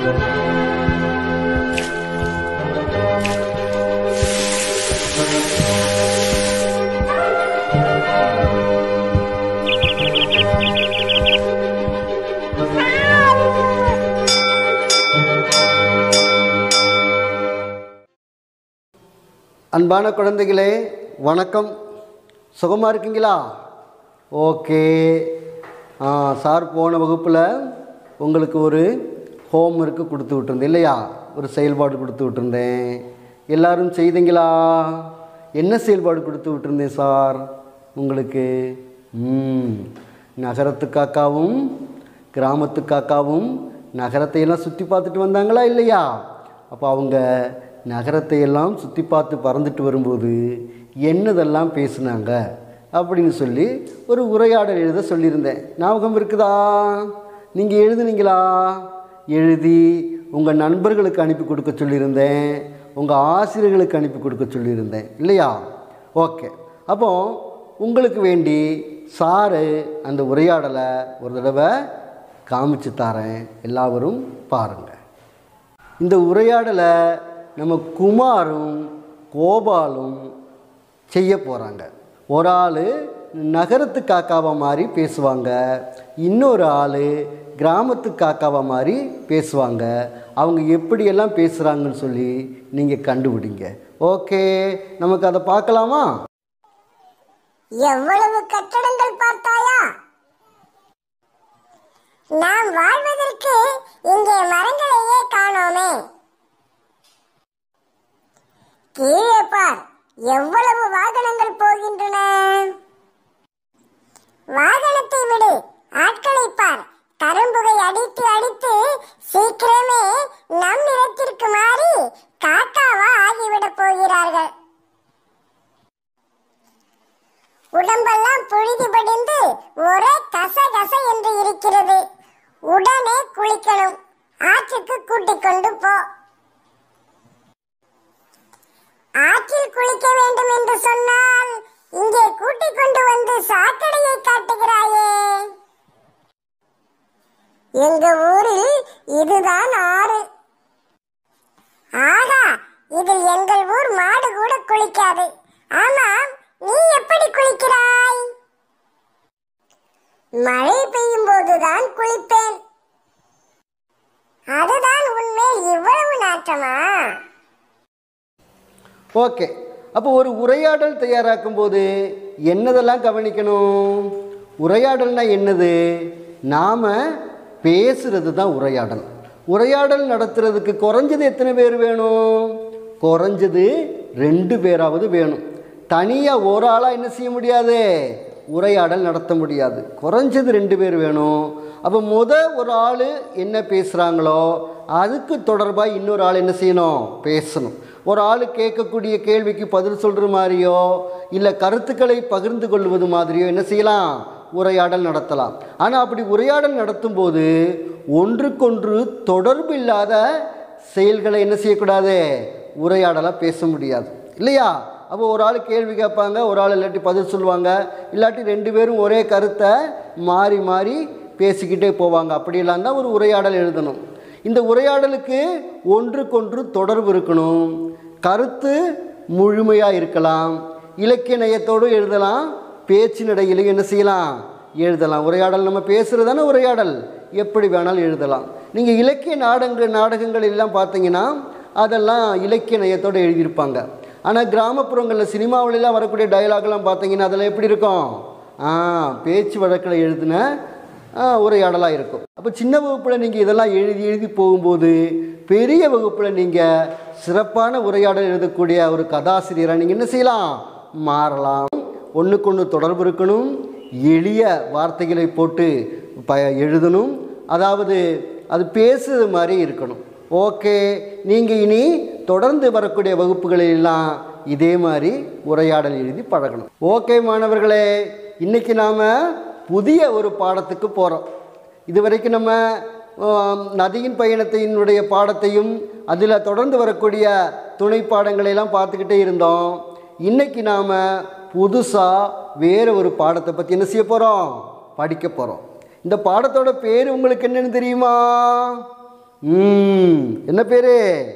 அன்பான குழந்தைகளே வணக்கம் சுகமாக இருக்கீங்களா ஓகே ஆ சார் போன வகுப்பில் உங்களுக்கு ஒரு ஹோம் ஒர்க்கு கொடுத்து விட்டுருந்தேன் இல்லையா ஒரு செயல்பாடு கொடுத்து விட்டுருந்தேன் எல்லாரும் செய்தீங்களா என்ன செயல்பாடு கொடுத்து விட்டுருந்தேன் சார் உங்களுக்கு ம் நகரத்து காக்காவும் கிராமத்து காக்காவும் நகரத்தையெல்லாம் சுற்றி பார்த்துட்டு வந்தாங்களா இல்லையா அப்போ அவங்க நகரத்தை எல்லாம் சுற்றி பார்த்து பறந்துட்டு வரும்போது என்னதெல்லாம் பேசுனாங்க அப்படின்னு சொல்லி ஒரு உரையாடல் எழுத சொல்லியிருந்தேன் ஞாபகம் இருக்குதா நீங்கள் எழுதுனீங்களா எழுதி உங்கள் நண்பர்களுக்கு அனுப்பி கொடுக்க சொல்லியிருந்தேன் உங்கள் ஆசிரியர்களுக்கு அனுப்பி கொடுக்க சொல்லியிருந்தேன் இல்லையா ஓகே அப்போ உங்களுக்கு வேண்டி சாரு அந்த உரையாடலை ஒரு தடவை காமிச்சு தரேன் எல்லாரும் பாருங்கள் இந்த உரையாடலை நம்ம குமாரும் கோபாலும் செய்ய போகிறாங்க ஒரு ஆள் நகரத்து காக்காவை மாதிரி பேசுவாங்க இன்னொரு ஆள் கிராமத்து காக்காவை மாதிரி பேசுவாங்க அவங்க எப்படியெல்லாம் பேசுகிறாங்கன்னு சொல்லி நீங்கள் கண்டுபிடிங்க ஓகே நமக்கு அதை பார்க்கலாமா எவ்வளவு கட்டடங்கள் பார்த்தாயா நாம் வாழ்வதற்கு இங்கே மரங்களையே காணோமே கீழே பார் எவ்வளவு வாகனங்கள் போகின்றன வாகனத்தை விடு ஆட்களை பார் கரும்புகை அடித்து அடித்து சீக்கிரமே நம் நிலத்திற்கு மாறி காக்காவா ஆகிவிடப் போகிறார்கள் உடம்பெல்லாம் புழுதி படிந்து ஒரே கச கச என்று இருக்கிறது உடனே குளிக்கணும் ஆற்றுக்கு கூட்டிக் கொண்டு போ ஆற்றில் குளிக்க வேண்டும் என்று சொன்னால் இங்கே கூட்டிக் கொண்டு வந்து சாக்கடையை காட்டுகிறாயே எங்க ஊரில் இதுதான் ஆறு ஆகா இதில் எங்கள் ஊர் மாடு கூட குளிக்காது ஆமாம் நீ எப்படி குளிக்கிறாய் மழை பெய்யும் போதுதான் குளிப்பேன் அதுதான் உன்மேல் இவ்வளவு நாட்டமா ஓகே அப்போ ஒரு உரையாடல் தயாராக்கும் போது என்னதெல்லாம் கவனிக்கணும் உரையாடல்னா என்னது நாம் பேசுறது தான் உரையாடல் உரையாடல் நடத்துறதுக்கு குறைஞ்சது எத்தனை பேர் வேணும் குறைஞ்சது ரெண்டு பேராவது வேணும் தனியாக ஒரு ஆளாக என்ன செய்ய முடியாது உரையாடல் நடத்த முடியாது குறைஞ்சது ரெண்டு பேர் வேணும் அப்போ முத ஒரு ஆள் என்ன பேசுகிறாங்களோ அதுக்கு தொடர்பாக இன்னொரு ஆள் என்ன செய்யணும் பேசணும் ஒரு ஆள் கேட்கக்கூடிய கேள்விக்கு பதில் சொல்கிற மாதிரியோ இல்லை கருத்துக்களை பகிர்ந்து கொள்வது மாதிரியோ என்ன செய்யலாம் உரையாடல் நடத்தலாம் ஆனால் அப்படி உரையாடல் நடத்தும்போது ஒன்றுக்கொன்று தொடர்பு இல்லாத செயல்களை என்ன செய்யக்கூடாது உரையாடலாக பேச முடியாது இல்லையா அப்போ ஒரு ஆள் கேள்வி கேட்பாங்க ஒரு ஆள் இல்லாட்டி பதில் சொல்லுவாங்க இல்லாட்டி ரெண்டு பேரும் ஒரே கருத்தை மாறி மாறி பேசிக்கிட்டே போவாங்க அப்படியெல்லாம் தான் ஒரு உரையாடல் எழுதணும் இந்த உரையாடலுக்கு ஒன்றுக்கொன்று தொடர்பு இருக்கணும் கருத்து முழுமையாக இருக்கலாம் இலக்கிய நயத்தோடு எழுதலாம் பேச்சு நடையிலையும் என்ன செய்யலாம் எழுதலாம் உரையாடல் நம்ம பேசுகிறது தானே உரையாடல் எப்படி வேணாலும் எழுதலாம் நீங்கள் இலக்கிய நாடகங்கள் நாடகங்கள் எல்லாம் பார்த்தீங்கன்னா அதெல்லாம் இலக்கிய நயத்தோடு எழுதியிருப்பாங்க ஆனால் கிராமப்புறங்களில் சினிமாவிலலாம் வரக்கூடிய டயலாக்லாம் பார்த்தீங்கன்னா அதெல்லாம் எப்படி இருக்கும் ஆ பேச்சு வழக்கில் எழுதின உரையாடலாக இருக்கும் அப்போ சின்ன வகுப்பில் நீங்கள் இதெல்லாம் எழுதி எழுதி போகும்போது பெரிய வகுப்பில் நீங்கள் சிறப்பான உரையாடல் எழுதக்கூடிய ஒரு கதாசிரியராக நீங்கள் என்ன செய்யலாம் மாறலாம் ஒன்றுக்கு ஒன்று தொடர்பு இருக்கணும் எளிய வார்த்தைகளை போட்டு ப எழுதணும் அதாவது அது பேசுறது மாதிரி இருக்கணும் ஓகே நீங்கள் இனி தொடர்ந்து வரக்கூடிய வகுப்புகளிலெல்லாம் இதே மாதிரி உரையாடல் எழுதி பழகணும் ஓகே மாணவர்களே இன்றைக்கி நாம் புதிய ஒரு பாடத்துக்கு போகிறோம் இது வரைக்கும் நம்ம ஆம், நதியின் பயணத்தினுடைய பாடத்தையும் அதில் தொடர்ந்து வரக்கூடிய துணை பாடங்களை எல்லாம் பார்த்துக்கிட்டே இருந்தோம் இன்னைக்கு நாம் புதுசாக வேறு ஒரு பாடத்தை பற்றி என்ன செய்ய போகிறோம் படிக்க போகிறோம் இந்த பாடத்தோட பேர் உங்களுக்கு என்னன்னு தெரியுமா ம் என்ன பேர்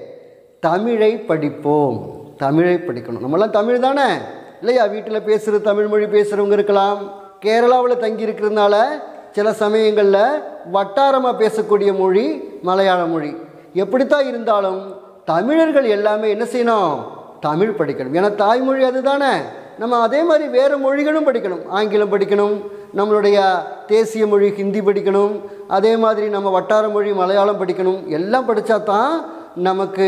தமிழை படிப்போம் தமிழை படிக்கணும் நம்மலாம் தமிழ் தானே இல்லையா வீட்டில் பேசுகிற தமிழ் மொழி பேசுகிறவங்க இருக்கலாம் கேரளாவில் தங்கி இருக்கிறதுனால சில சமயங்களில் வட்டாரமாக பேசக்கூடிய மொழி மலையாள மொழி எப்படித்தான் இருந்தாலும் தமிழர்கள் எல்லாமே என்ன செய்யணும் தமிழ் படிக்கணும் ஏன்னா தாய்மொழி அதுதானே நம்ம அதே மாதிரி வேறு மொழிகளும் படிக்கணும் ஆங்கிலம் படிக்கணும் நம்மளுடைய தேசிய மொழி ஹிந்தி படிக்கணும் அதே மாதிரி நம்ம வட்டார மொழி மலையாளம் படிக்கணும் எல்லாம் படித்தா தான் நமக்கு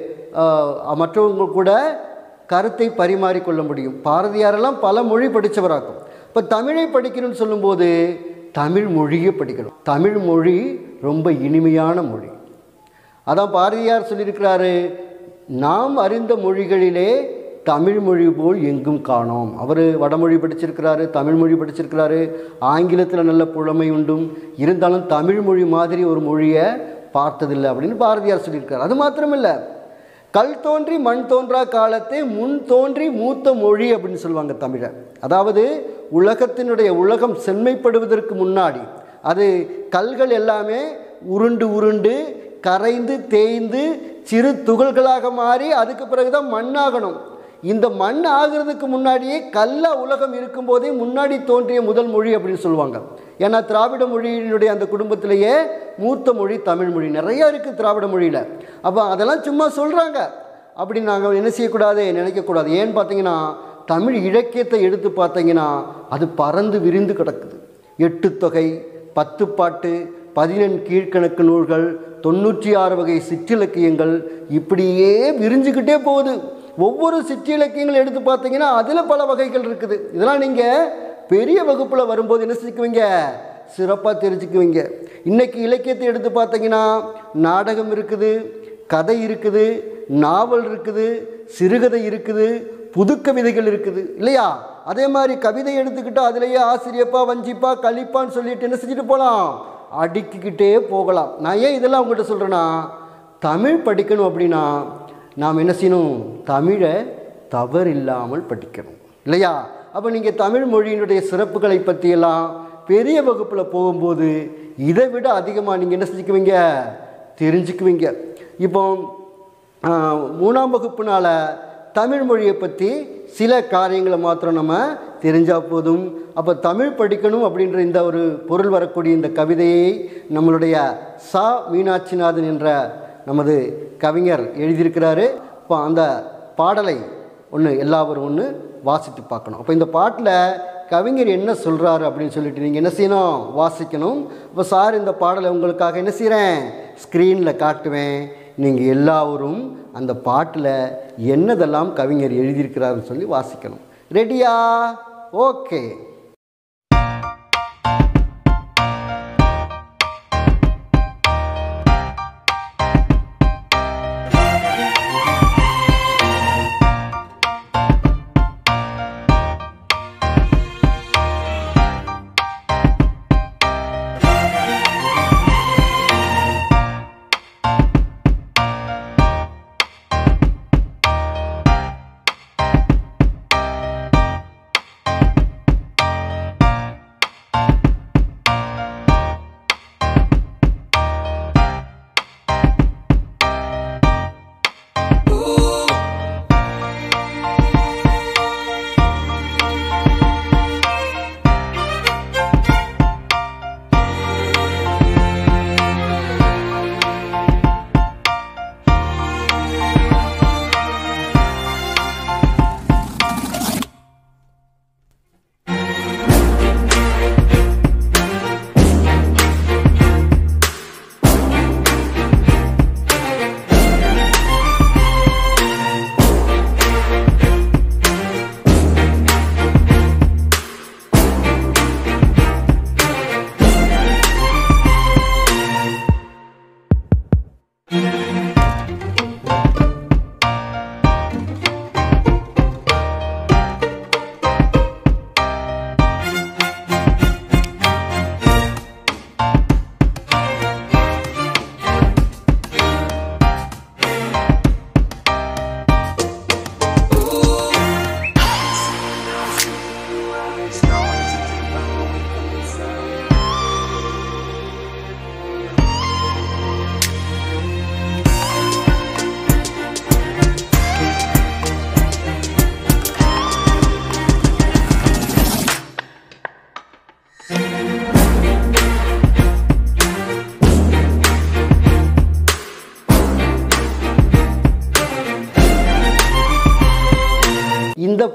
ஆஹ், மற்றவங்க கூட கருத்தை பரிமாறிக்கொள்ள முடியும் பாரதியாரெல்லாம் பல மொழி படித்தவராக்கும் இப்போ தமிழை படிக்கணும்னு சொல்லும்போது தமிழ் மொழியை படிக்கணும் தமிழ் மொழி ரொம்ப இனிமையான மொழி அதான் பாரதியார் சொல்லியிருக்கிறாரு நாம் அறிந்த மொழிகளிலே தமிழ் மொழி போல் எங்கும் காணோம் அவர் வடமொழி படிச்சிருக்கிறாரு தமிழ் மொழி படிச்சிருக்கிறாரு ஆங்கிலத்தில் நல்ல புலமை உண்டும் இருந்தாலும் தமிழ் மொழி மாதிரி ஒரு மொழியை பார்த்ததில்லை அப்படின்னு பாரதியார் சொல்லியிருக்காரு அது மாத்திரமில்லை கல் தோன்றி மண் தோன்றா காலத்தை முன் தோன்றி மூத்த மொழி அப்படின்னு சொல்லுவாங்க தமிழை அதாவது உலகத்தினுடைய உலகம் செம்மைப்படுவதற்கு முன்னாடி அது கல்கள் எல்லாமே உருண்டு உருண்டு கரைந்து தேய்ந்து சிறு துகள்களாக மாறி அதுக்கு பிறகுதான் மண்ணாகணும் இந்த மண் ஆகிறதுக்கு முன்னாடியே கல்ல உலகம் இருக்கும்போதே முன்னாடி தோன்றிய முதல் மொழி அப்படின்னு சொல்லுவாங்க ஏன்னா திராவிட மொழியினுடைய அந்த குடும்பத்திலேயே மூத்த மொழி தமிழ் மொழி நிறைய இருக்குது திராவிட மொழியில் அப்போ அதெல்லாம் சும்மா சொல்கிறாங்க அப்படி நாங்கள் என்ன செய்யக்கூடாது நினைக்கக்கூடாது ஏன்னு பார்த்தீங்கன்னா தமிழ் இலக்கியத்தை எடுத்து பார்த்தீங்கன்னா அது பறந்து விரிந்து கிடக்குது எட்டு தொகை பத்து பாட்டு பதினெண் கீழ்க்கணக்கு நூல்கள் தொண்ணூற்றி ஆறு வகை சிற்றிலக்கியங்கள் இப்படியே விரிஞ்சுக்கிட்டே போகுது ஒவ்வொரு சிற்றிலக்கியங்கள் எடுத்து பார்த்தீங்கன்னா அதில் பல வகைகள் இருக்குது இதெல்லாம் நீங்கள் பெரிய வகுப்பில் வரும்போது என்ன செஞ்சுக்குவீங்க சிறப்பாக தெரிஞ்சுக்குவீங்க இன்னைக்கு இலக்கியத்தை எடுத்து பார்த்தீங்கன்னா நாடகம் இருக்குது கதை இருக்குது நாவல் இருக்குது சிறுகதை இருக்குது புது கவிதைகள் இருக்குது இல்லையா அதே மாதிரி கவிதை எடுத்துக்கிட்டால் அதுலேயே ஆசிரியப்பா வஞ்சிப்பா கலிப்பான்னு சொல்லிட்டு என்ன செஞ்சுட்டு போகலாம் அடுக்கிக்கிட்டே போகலாம் நான் ஏன் இதெல்லாம் உங்கள்கிட்ட சொல்கிறேன்னா தமிழ் படிக்கணும் அப்படின்னா நாம் என்ன செய்யணும் தமிழை தவறில்லாமல் படிக்கணும் இல்லையா அப்போ நீங்கள் தமிழ் மொழியினுடைய சிறப்புகளை பற்றியெல்லாம் பெரிய வகுப்பில் போகும்போது இதை விட அதிகமாக நீங்கள் என்ன செஞ்சுக்குவீங்க தெரிஞ்சுக்குவீங்க இப்போ ஆஹ், மூணாம் வகுப்புனால தமிழ் மொழியை பற்றி சில காரியங்களை மாத்திரம் நம்ம தெரிஞ்சால் போதும் அப்போ தமிழ் படிக்கணும் அப்படின்ற இந்த ஒரு பொருள் வரக்கூடிய இந்த கவிதையை நம்மளுடைய சா மீனாட்சிநாதன் என்ற நமது கவிஞர் எழுதியிருக்கிறாரு இப்போ அந்த பாடலை ஒன்று எல்லாவரும் ஒன்று வாசித்து பார்க்கணும் அப்போ இந்த பாட்டில் கவிஞர் என்ன சொல்கிறாரு அப்படின்னு சொல்லிட்டு நீங்கள் என்ன செய்யணும் வாசிக்கணும் இப்போ சார் இந்த பாடலை உங்களுக்காக என்ன செய்கிறேன் ஸ்க்ரீனில் காட்டுவேன் நீங்கள் எல்லாரும் அந்த பாட்டில் என்னதெல்லாம் கவிஞர் எழுதியிருக்கிறாருன்னு சொல்லி வாசிக்கணும் ரெடியா ஓகே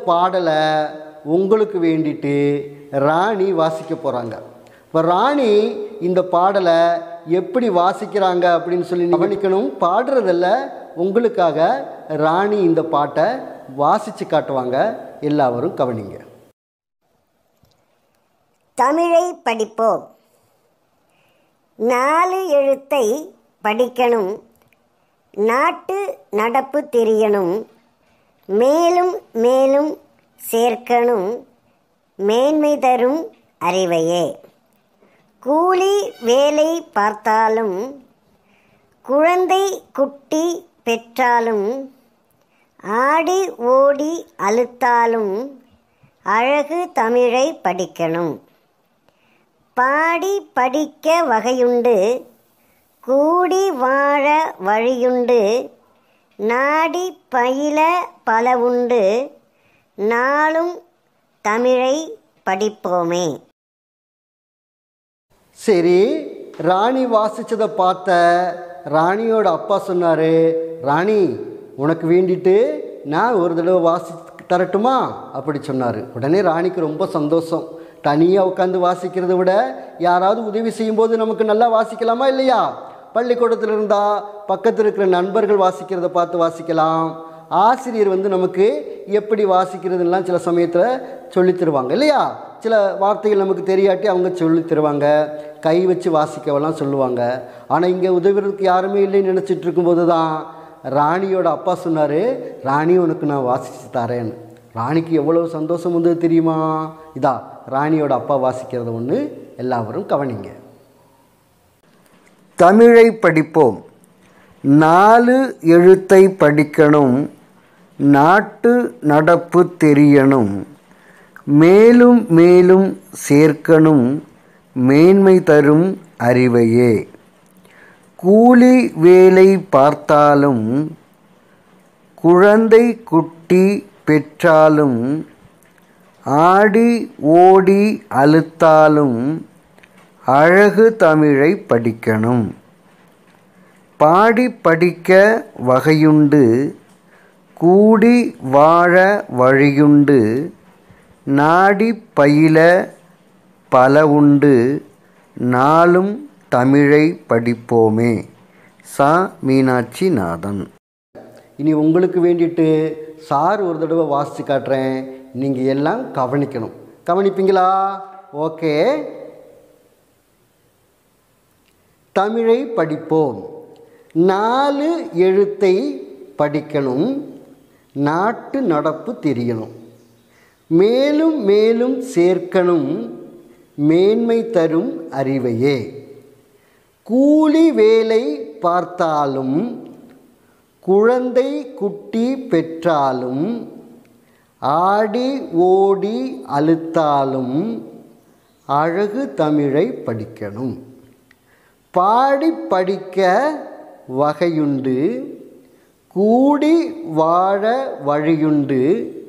பாடலை உங்களுக்கு வேண்டிட்டு ராணி வாசிக்க போகிறாங்க இப்போ ராணி இந்த பாடலை எப்படி வாசிக்கிறாங்க அப்படின்னு சொல்லி கவனிக்கணும் பாடுறதில்ல உங்களுக்காக ராணி இந்த பாட்டை வாசித்து காட்டுவாங்க எல்லாரும் கவனிங்க தமிழை படிப்போம் நாலு எழுத்தை படிக்கணும் நாட்டு நடப்பு தெரியணும் மேலும் மேலும் சேர்க்கணும் மேன்மை தரும் அறிவையே கூலி வேலை பார்த்தாலும் குழந்தை குட்டி பெற்றாலும் ஆடி ஓடி அழுத்தாலும் அழகு தமிழை படிக்கணும் பாடி படிக்க வகையுண்டு கூடி வாழ வழியுண்டு நாடி பயில பல உண்டு நாளும் தமிழை படிப்போமே சரி ராணி வாசிச்சதை பார்த்த ராணியோட அப்பா சொன்னார் ராணி உனக்கு வேண்டிட்டு நான் ஒரு தடவை வாசி தரட்டுமா அப்படி சொன்னார் உடனே ராணிக்கு ரொம்ப சந்தோஷம் தனியாக உட்காந்து வாசிக்கிறத விட யாராவது உதவி செய்யும்போது நமக்கு நல்லா வாசிக்கலாமா இல்லையா பள்ளிக்கூடத்தில் இருந்தால் பக்கத்தில் இருக்கிற நண்பர்கள் வாசிக்கிறத பார்த்து வாசிக்கலாம் ஆசிரியர் வந்து நமக்கு எப்படி வாசிக்கிறதுலாம் சில சமயத்தில் சொல்லித் தருவாங்க இல்லையா சில வார்த்தைகள் நமக்கு தெரியாட்டி அவங்க சொல்லித் தருவாங்க கை வச்சு வாசிக்கவெல்லாம் சொல்லுவாங்க ஆனால் இங்கே உதவுறதுக்கு யாருமே இல்லைன்னு நினச்சிட்டு இருக்கும்போது தான் ராணியோட அப்பா சொன்னார் ராணி உனக்கு நான் வாசித்து தரேன்னு ராணிக்கு எவ்வளோ சந்தோஷம் வந்தது தெரியுமா இதா ராணியோட அப்பா வாசிக்கிறத ஒன்று எல்லாரும் கவனிங்க தமிழை படிப்போம் நாலு எழுத்தை படிக்கணும் நாட்டு நடப்பு தெரியணும் மேலும் மேலும் சேர்க்கணும் மேன்மை தரும் அறிவையே கூலி வேலை பார்த்தாலும் குழந்தை குட்டி பெற்றாலும் ஆடி ஓடி அழுத்தாலும் அழகு தமிழை படிக்கணும் பாடி படிக்க வகையுண்டு கூடி வாழ வழியுண்டு நாடி பயில பல உண்டு நாளும் தமிழை படிப்போமே சா மீனாட்சி நாதன் இனி உங்களுக்கு வேண்டிட்டு சார் ஒரு தடவை வாசித்து காட்டுறேன் நீங்கள் எல்லாம் கவனிக்கணும் கவனிப்பீங்களா ஓகே தமிழை படிப்போம் நாலு எழுத்தை படிக்கணும் நாட்டு நடப்பு தெரியணும் மேலும் மேலும் சேர்க்கணும் மேன்மை தரும் அறிவையே கூலி வேலை பார்த்தாலும் குழந்தை குட்டி பெற்றாலும் ஆடி ஓடி அழுத்தாலும் அழகு தமிழை படிக்கணும் பாடி படிக்க வகையுண்டு கூடி வாழ வழியுண்டு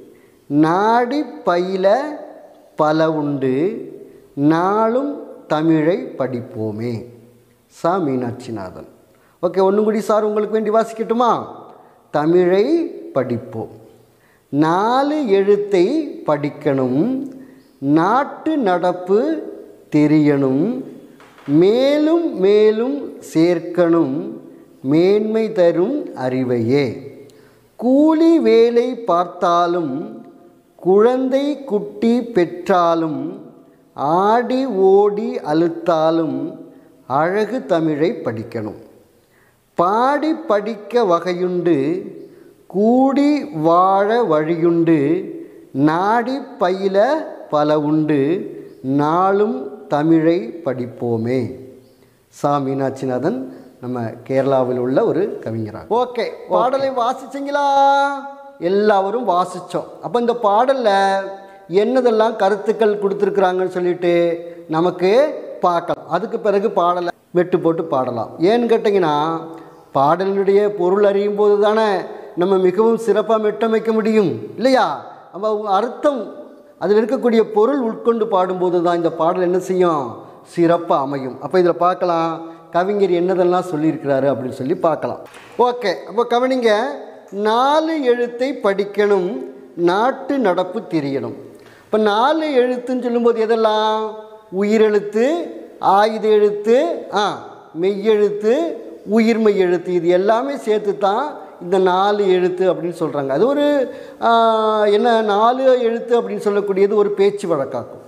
நாடி பயில பல உண்டு நாளும் தமிழை படிப்போமே சா மீனாட்சிநாதன் ஓகே ஒன்றும் கூடி சார் உங்களுக்கு வேண்டி வாசிக்கட்டுமா தமிழை படிப்போம் நாலு எழுத்தை படிக்கணும் நாட்டு நடப்பு தெரியணும் மேலும் மேலும் சேர்க்கணும் மேன்மை தரும் அறிவையே கூலி வேலை பார்த்தாலும் குழந்தை குட்டி பெற்றாலும் ஆடி ஓடி அழுத்தாலும் அழகு தமிழை படிக்கணும் பாடி படிக்க வகையுண்டு கூடி வாழ வழியுண்டு நாடி பயில பல உண்டு நாளும் தமிழை படிப்போமே சா மீனாட்சிநாதன் நம்ம கேரளாவில் உள்ள ஒரு கவிஞராக ஓகே பாடலை வாசிச்சிங்களா எல்லாரும் வாசித்தோம் அப்போ இந்த பாடலில் என்னதெல்லாம் கருத்துக்கள் கொடுத்துருக்குறாங்கன்னு சொல்லிட்டு நமக்கு பார்க்கலாம் அதுக்கு பிறகு பாடலை வெட்டு போட்டு பாடலாம் ஏன்னு கேட்டிங்கன்னா பாடலினுடைய பொருள் அறியும் போது தானே நம்ம மிகவும் சிறப்பாக மெட்டமைக்க முடியும் இல்லையா நம்ம அர்த்தம் அதில் இருக்கக்கூடிய பொருள் உட்கொண்டு பாடும்போது தான் இந்த பாடல் என்ன செய்யும் சிறப்பாக அமையும் அப்போ இதில் பார்க்கலாம் கவிஞர் என்னதெல்லாம் சொல்லியிருக்கிறாரு அப்படின்னு சொல்லி பார்க்கலாம் ஓகே அப்போ கவனிங்க நாலு எழுத்தை படிக்கணும் நாட்டு நடப்பு தெரியணும் இப்போ நாலு எழுத்துன்னு சொல்லும்போது எதெல்லாம் உயிரெழுத்து ஆயுத எழுத்து ஆ மெய்யெழுத்து உயிர்மை எழுத்து இது எல்லாமே சேர்த்து தான் இந்த நாலு எழுத்து அப்படின்னு சொல்கிறாங்க அது ஒரு ஆ, என்ன நாலு எழுத்து அப்படின்னு சொல்லக்கூடியது ஒரு பேச்சு வழக்காக்கும்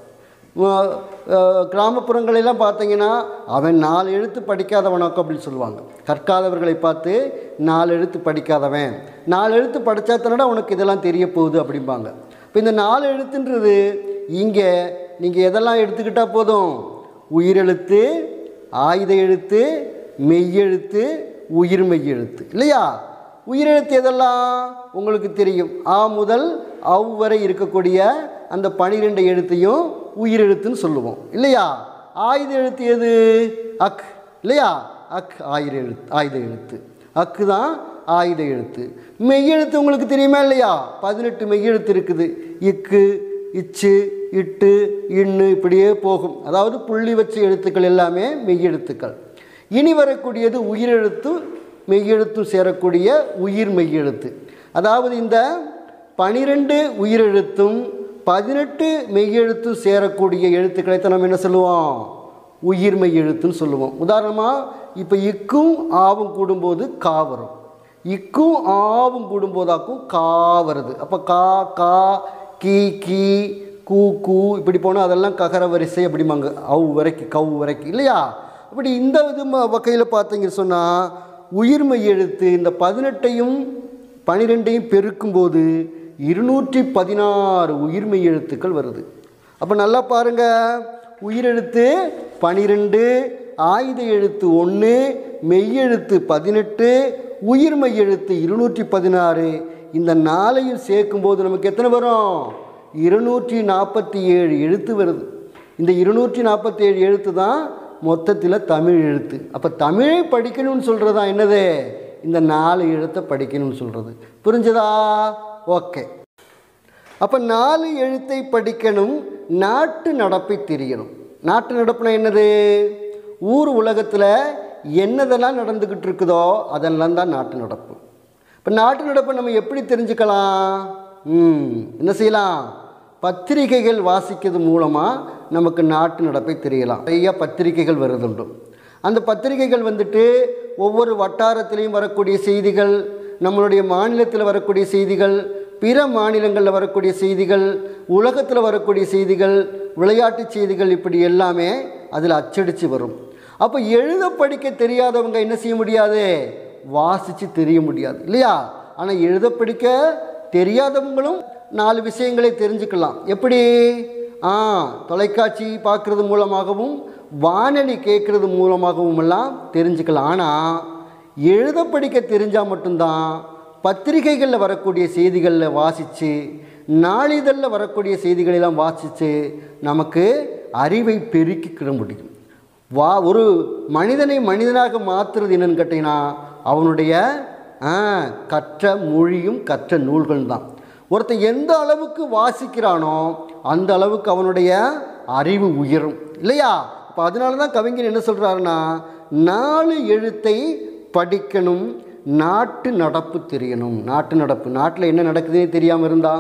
வ- அஹ் கிராமப்புறங்களெல்லாம் பார்த்தீங்கன்னா அவன் நாலு எழுத்து படிக்காதவனாக்கும் அப்படின்னு சொல்லுவாங்க கற்காதவர்களை பார்த்து நாலு எழுத்து படிக்காதவன் நாலு எழுத்து படித்தா தானடா உனக்கு இதெல்லாம் தெரிய போகுது அப்படிம்பாங்க இப்போ இந்த நாலு எழுத்துன்றது இங்கே நீங்கள் எதெல்லாம் எடுத்துக்கிட்டால் போதும் உயிரெழுத்து ஆயுத எழுத்து மெய்யெழுத்து உயிர்மெய் எழுத்து இல்லையா உயிரெழுத்து எதெல்லாம் உங்களுக்கு தெரியும் ஆ முதல் அவ் வரை இருக்கக்கூடிய அந்த பனிரெண்டு எழுத்தையும் உயிரெழுத்துன்னு சொல்லுவோம் இல்லையா ஆயுத எழுத்து எது அக் இல்லையா அக் ஆயுத எழுத்து ஆயுத எழுத்து அக்கு தான் ஆயுத எழுத்து மெய்யெழுத்து உங்களுக்கு தெரியுமா இல்லையா பதினெட்டு மெய்யெழுத்து இருக்குது இக்கு இச்சு இட்டு இன்னு இப்படியே போகும் அதாவது புள்ளி வச்ச எழுத்துக்கள் எல்லாமே மெய்யெழுத்துக்கள் இனி வரக்கூடியது உயிரெழுத்து மெய்யெழுத்தும் சேரக்கூடிய உயிர் மெய்யெழுத்து அதாவது இந்த பனிரெண்டு உயிரெழுத்தும் பதினெட்டு மெய்யெழுத்தும் சேரக்கூடிய எழுத்துக்களைத்தான் நம்ம என்ன சொல்லுவோம் உயிர்மெய் எழுத்துன்னு சொல்லுவோம் உதாரணமாக இப்போ இக்கும் ஆவும் கூடும்போது கா வரும் இக்கும் ஆவும் கூடும்போதாக்கும் கா வருது அப்போ கா கா கீ கீ கூ கூ இப்படி போனால் அதெல்லாம் ககர வரிசை அப்படிம்பாங்க அவு வரைக்கும் கவு வரைக்கும் இல்லையா அப்படி இந்த இது வகையில் பார்த்தீங்க சொன்னால் உயிர்மெய் எழுத்து இந்த பதினெட்டையும் பனிரெண்டையும் பெருக்கும்போது இருநூற்றி பதினாறு உயிர்மெய் எழுத்துக்கள் வருது அப்போ நல்லா பாருங்க உயிரெழுத்து பனிரெண்டு ஆயுத எழுத்து ஒன்று மெய்யெழுத்து பதினெட்டு உயிர்மெய் எழுத்து இருநூற்றி பதினாறு இந்த நாளையும் சேர்க்கும்போது நமக்கு எத்தனை வரும் இருநூற்றி நாற்பத்தி ஏழு எழுத்து வருது இந்த இருநூற்றி நாற்பத்தி ஏழு எழுத்து தான் மொத்தத்தில் தமிழ் எழுத்து அப்போ தமிழை படிக்கணும்னு சொல்கிறது தான் என்னது இந்த நாலு எழுத்தை படிக்கணும்னு சொல்கிறது புரிஞ்சதா ஓகே அப்போ நாலு எழுத்தை படிக்கணும் நாட்டு நடப்பை தெரியணும் நாட்டு நடப்புனா என்னது ஊர் உலகத்தில் என்னதெல்லாம் நடந்துக்கிட்டு இருக்குதோ அதெல்லாம் தான் நாட்டு நடப்பு இப்போ நாட்டு நடப்பை நம்ம எப்படி தெரிஞ்சுக்கலாம் ம் என்ன செய்யலாம் பத்திரிகைகள் வாசிக்கிறது மூலமாக நமக்கு நாட்டு நடப்பை தெரியலாம் நிறைய பத்திரிகைகள் வருதுண்டு அந்த பத்திரிகைகள் வந்துட்டு ஒவ்வொரு வட்டாரத்திலையும் வரக்கூடிய செய்திகள் நம்மளுடைய மாநிலத்தில் வரக்கூடிய செய்திகள் பிற மாநிலங்களில் வரக்கூடிய செய்திகள் உலகத்தில் வரக்கூடிய செய்திகள் விளையாட்டுச் செய்திகள் இப்படி எல்லாமே அதில் அச்சடித்து வரும் அப்போ எழுத படிக்க தெரியாதவங்க என்ன செய்ய முடியாது வாசித்து தெரிய முடியாது இல்லையா ஆனால் எழுத படிக்க தெரியாதவங்களும் நாலு விஷயங்களை தெரிஞ்சுக்கலாம் எப்படி ஆ தொலைக்காட்சி பார்க்குறது மூலமாகவும் வானொலி கேட்குறது மூலமாகவும் எல்லாம் தெரிஞ்சுக்கலாம் ஆனால் எழுத படிக்க தெரிஞ்சால் மட்டும்தான் பத்திரிகைகளில் வரக்கூடிய செய்திகளில் வாசித்து நாளிதழில் வரக்கூடிய செய்திகளெல்லாம் வாசித்து நமக்கு அறிவை பெருக்கிக்கிட முடியும் வா ஒரு மனிதனை மனிதனாக மாற்றுறது என்னன்னு கேட்டிங்கன்னா அவனுடைய ஆ, கற்ற மொழியும் கற்ற நூல்கள் தான் ஒருத்தன் எந்த அளவுக்கு வாசிக்கிறானோ அந்த அளவுக்கு அவனுடைய அறிவு உயரும் இல்லையா இப்போ அதனால தான் கவிஞர் என்ன சொல்கிறாருன்னா நாலு எழுத்தை படிக்கணும் நாட்டு நடப்பு தெரியணும் நாட்டு நடப்பு நாட்டில் என்ன நடக்குதுன்னு தெரியாமல் இருந்தா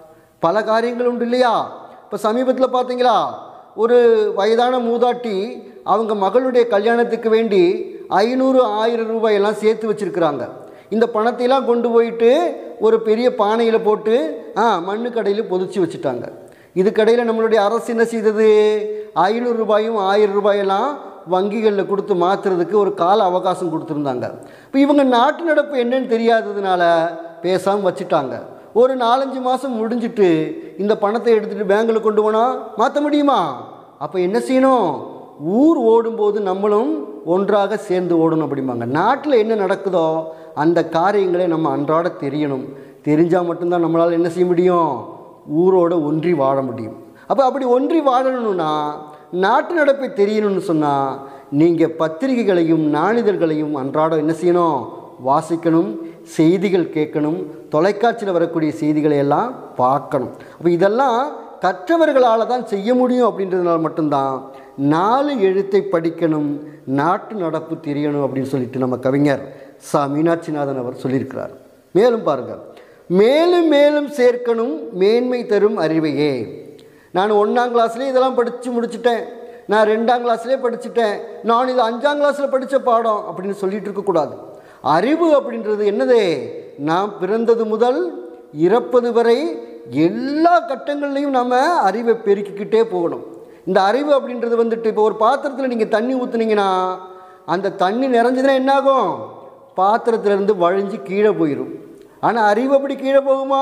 பல காரியங்கள் உண்டு இல்லையா இப்போ சமீபத்தில் பார்த்தீங்களா ஒரு வயதான மூதாட்டி அவங்க மகளுடைய கல்யாணத்துக்கு வேண்டி ஐநூறு ஆயிரம் ரூபாய் எல்லாம் சேர்த்து வச்சுருக்குறாங்க இந்த பணத்தையெல்லாம் கொண்டு போயிட்டு ஒரு பெரிய பானையில் போட்டு ஆ மண்ணு கடையில் பொதிச்சு வச்சுட்டாங்க இதுக்கடையில் நம்மளுடைய அரசு என்ன செய்தது ஐநூறு ரூபாயும் ஆயிரம் ரூபாயெல்லாம் வங்கிகளில் கொடுத்து மாற்றுறதுக்கு ஒரு கால அவகாசம் கொடுத்துருந்தாங்க இப்போ இவங்க நாட்டு நடப்பு என்னன்னு தெரியாததுனால பேசாமல் வச்சுட்டாங்க ஒரு நாலஞ்சு மாதம் முடிஞ்சிட்டு இந்த பணத்தை எடுத்துகிட்டு பேங்கில் கொண்டு போனால் மாற்ற முடியுமா அப்போ என்ன செய்யணும் ஊர் ஓடும்போது நம்மளும் ஒன்றாக சேர்ந்து ஓடணும் அப்படிம்பாங்க நாட்டில் என்ன நடக்குதோ அந்த காரியங்களை நம்ம அன்றாட தெரியணும் தெரிஞ்சால் மட்டும்தான் நம்மளால் என்ன செய்ய முடியும் ஊரோட ஒன்றி வாழ முடியும் அப்போ அப்படி ஒன்றி வாழணும்னா நாட்டு நடப்பை தெரியணும்னு சொன்னால் நீங்கள் பத்திரிகைகளையும் நாளிதழ்களையும் அன்றாடம் என்ன செய்யணும் வாசிக்கணும் செய்திகள் கேட்கணும் தொலைக்காட்சியில் வரக்கூடிய செய்திகளை எல்லாம் பார்க்கணும் அப்போ இதெல்லாம் கற்றவர்களால் தான் செய்ய முடியும் அப்படின்றதுனால மட்டும்தான் நாலு எழுத்தை படிக்கணும் நாட்டு நடப்பு தெரியணும் அப்படின்னு சொல்லிட்டு நம்ம கவிஞர் சா மீனாட்சிநாதன் அவர் சொல்லியிருக்கிறார் மேலும் பாருங்கள் மேலும் மேலும் சேர்க்கணும் மேன்மை தரும் அறிவையே நான் ஒன்றாம் கிளாஸ்லேயே இதெல்லாம் படித்து முடிச்சிட்டேன் நான் ரெண்டாம் கிளாஸ்லேயே படிச்சுட்டேன் நான் இது அஞ்சாம் கிளாஸில் படித்த பாடம் அப்படின்னு சொல்லிட்டு இருக்கக்கூடாது அறிவு அப்படின்றது என்னது நாம் பிறந்தது முதல் இறப்பது வரை எல்லா கட்டங்கள்லையும் நம்ம அறிவை பெருக்கிக்கிட்டே போகணும் இந்த அறிவு அப்படின்றது வந்துட்டு இப்போ ஒரு பாத்திரத்தில் நீங்கள் தண்ணி ஊற்றுனீங்கன்னா அந்த தண்ணி நிறைஞ்சதுன்னா என்னாகும் பாத்திரத்திலிருந்து வழிஞ்சு கீழே போயிடும் ஆனால் அறிவு அப்படி கீழே போகுமா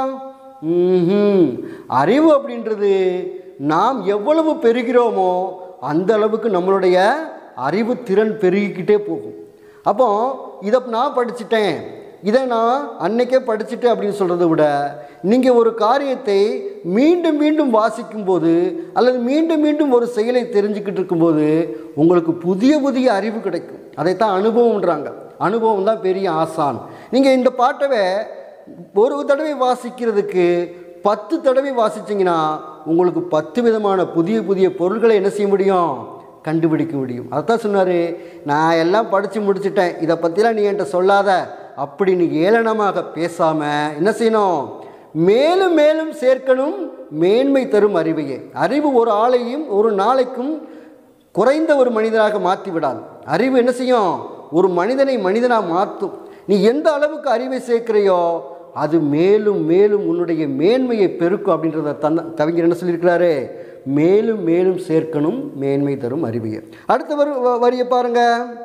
ம்ஹும். அறிவு அப்படின்றது நாம் எவ்வளவு பெறுகிறோமோ அந்த அளவுக்கு நம்மளுடைய அறிவு திறன் பெருகிக்கிட்டே போகும் அப்போ இதை நான் படிச்சிட்டேன் இதை நான் அன்னைக்கே படிச்சுட்டேன் அப்படின்னு சொல்கிறத விட நீங்கள் ஒரு காரியத்தை மீண்டும் மீண்டும் வாசிக்கும்போது அல்லது மீண்டும் மீண்டும் ஒரு செயலை தெரிஞ்சுக்கிட்டு இருக்கும்போது உங்களுக்கு புதிய புதிய அறிவு கிடைக்கும் அதைத்தான் அனுபவம்ன்றாங்க அனுபவம் தான் பெரிய ஆசான் நீங்கள் இந்த பாட்டவை ஒரு தடவை வாசிக்கிறதுக்கு பத்து தடவை வாசிச்சிங்கன்னா உங்களுக்கு பத்து விதமான புதிய புதிய பொருள்களை என்ன செய்ய முடியும் கண்டுபிடிக்க முடியும் அதான் சொன்னார் நான் எல்லாம் படித்து முடிச்சிட்டேன் இதை பற்றிலாம் நீ என்கிட்ட சொல்லாத அப்படின்னு ஏளனமாக பேசாமல் என்ன செய்யணும் மேலும் மேலும் சேர்க்கணும் மேன்மை தரும் அறிவையே அறிவு ஒரு ஆளையும் ஒரு நாளைக்கும் குறைந்த ஒரு மனிதனாக மாற்றி விடாது அறிவு என்ன செய்யும் ஒரு மனிதனை மனிதனாக மாற்றும் நீ எந்த அளவுக்கு அறிவை சேர்க்கிறையோ அது மேலும் மேலும் உன்னுடைய மேன்மையை பெருக்கும் அப்படின்றத தந்த கவிஞர் என்ன சொல்லியிருக்கிறாரு மேலும் மேலும் சேர்க்கணும் மேன்மை தரும் அறிவியை அடுத்த வரி வரியை பாருங்க